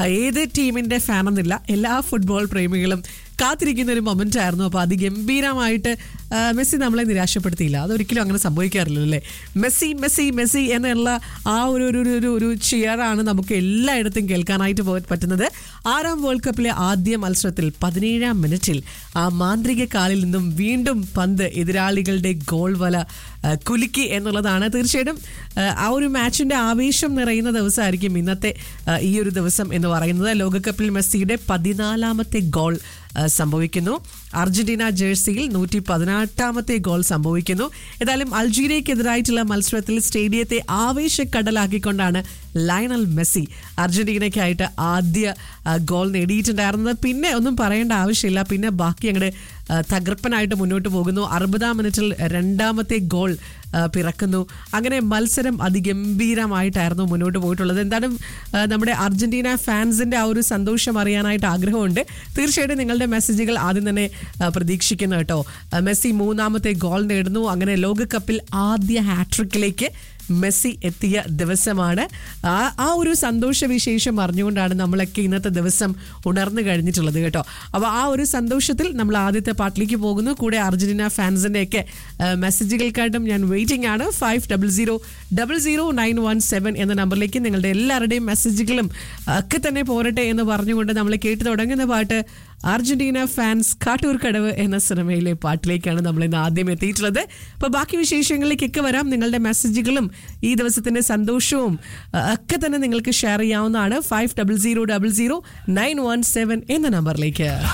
ഏത് ടീമിന്റെ ഫാൻ എന്നില്ല എല്ലാ ഫുട്ബോൾ പ്രേമികളും കാത്തിരിക്കുന്ന ഒരു മൊമെന്റ് ആയിരുന്നു അപ്പോൾ അതിഗംഭീരമായിട്ട് ആ, മെസ്സി നമ്മളെ നിരാശപ്പെടുത്തിയില്ല അതൊരിക്കലും അങ്ങനെ സംഭവിക്കാറില്ലല്ലോ അല്ലേ മെസ്സി മെസ്സി മെസ്സി എന്നുള്ള ആ ഒരു ഒരു ഒരു- ഒരു ഒരു ചിയറാണ് നമുക്ക് എല്ലായിടത്തും കേൾക്കാനായിട്ട് പോ- പറ്റുന്നത് ആറാം വേൾഡ് കപ്പിലെ ആദ്യ മത്സരത്തിൽ പതിനേഴാം മിനിറ്റിൽ ആ മാന്ത്രിക കാലിൽ നിന്നും വീണ്ടും പന്ത് എതിരാളികളുടെ ഗോൾ വല ആ, കുലുക്കി എന്നുള്ളതാണ് തീർച്ചയായിട്ടും ആ, ആ ഒരു മാച്ചിന്റെ ആവേശം നിറയുന്ന ദിവസമായിരിക്കും ഇന്നത്തെ ആ, ഈ ഒരു ദിവസം എന്ന് പറയുന്നത് ലോകകപ്പിൽ മെസ്സിയുടെ പതിനാലാമത്തെ ഗോൾ ആ, സംഭവിക്കുന്നു അർജന്റീന ജേഴ്സിയിൽ നൂറ്റി പതിനെട്ടാമത്തെ ഗോൾ സംഭവിക്കുന്നു ഏതായാലും അൾജീരിയക്കെതിരായിട്ടുള്ള മത്സരത്തിൽ സ്റ്റേഡിയത്തെ ആവേശക്കടലാക്കിക്കൊണ്ടാണ് ലയണൽ മെസ്സി അർജന്റീനയ്ക്കായിട്ട് ആദ്യ ആ, ഗോൾ നേടിയിട്ടുണ്ടായിരുന്നത് പിന്നെ ഒന്നും പറയേണ്ട ആവശ്യമില്ല പിന്നെ ബാക്കി അങ്ങോട്ട് തകർപ്പനായിട്ട് മുന്നോട്ട് പോകുന്നു അറുപതാം മിനിറ്റിൽ രണ്ടാമത്തെ ഗോൾ ആ, പിറക്കുന്നു അങ്ങനെ മത്സരം അതിഗംഭീരമായിട്ടായിരുന്നു മുന്നോട്ട് പോയിട്ടുള്ളത് എന്തായാലും ആ, നമ്മുടെ അർജന്റീന ഫാൻസിന്റെ ആ ഒരു സന്തോഷം അറിയാനായിട്ട് ആഗ്രഹമുണ്ട് തീർച്ചയായിട്ടും നിങ്ങളുടെ മെസ്സേജുകൾ ആദ്യം തന്നെ ആ, പ്രതീക്ഷിക്കുന്നു കേട്ടോ ആ, മെസ്സി മൂന്നാമത്തെ ഗോൾ നേടുന്നു അങ്ങനെ ലോകകപ്പിൽ ആദ്യ ഹാട്രിക്കിലേക്ക് മെസ്സി എത്തിയ ദിവസമാണ് ആ ആ ഒരു സന്തോഷ വിശേഷം അറിഞ്ഞുകൊണ്ടാണ് നമ്മളൊക്കെ ഇന്നത്തെ ദിവസം ഉണർന്നു കഴിഞ്ഞിട്ടുള്ളത് കേട്ടോ അപ്പോൾ ആ ഒരു സന്തോഷത്തിൽ നമ്മൾ ആദ്യത്തെ പാട്ടിലേക്ക് പോകുന്നു കൂടെ അർജന്റീന ഫാൻസിന്റെ ഒക്കെ മെസ്സേജുകൾക്കായിട്ടും ഞാൻ വെയിറ്റിംഗ് ആണ് five double zero double zero nine one seven എന്ന നമ്പറിലേക്ക് നിങ്ങളുടെ എല്ലാവരുടെയും മെസ്സേജുകളും ഒക്കെ തന്നെ പോരട്ടെ എന്ന് പറഞ്ഞുകൊണ്ട് നമ്മൾ കേട്ട് തുടങ്ങുന്ന പാട്ട് അർജന്റീന ഫാൻസ് കാട്ടൂർ കടവ് എന്ന സിനിമയിലെ പാട്ടിലേക്കാണ് നമ്മൾ ഇന്ന് ആദ്യം എത്തിയിട്ടുള്ളത് അപ്പോൾ ബാക്കി വിശേഷങ്ങളിലേക്കൊക്കെ വരാം നിങ്ങളുടെ മെസ്സേജുകളും ഈ ദിവസത്തിന്റെ സന്തോഷവും അഹ്, ഒക്കെ തന്നെ നിങ്ങൾക്ക് ഷെയർ ചെയ്യാവുന്നതാണ് five double zero double zero nine one seven എന്ന നമ്പറിലേക്ക്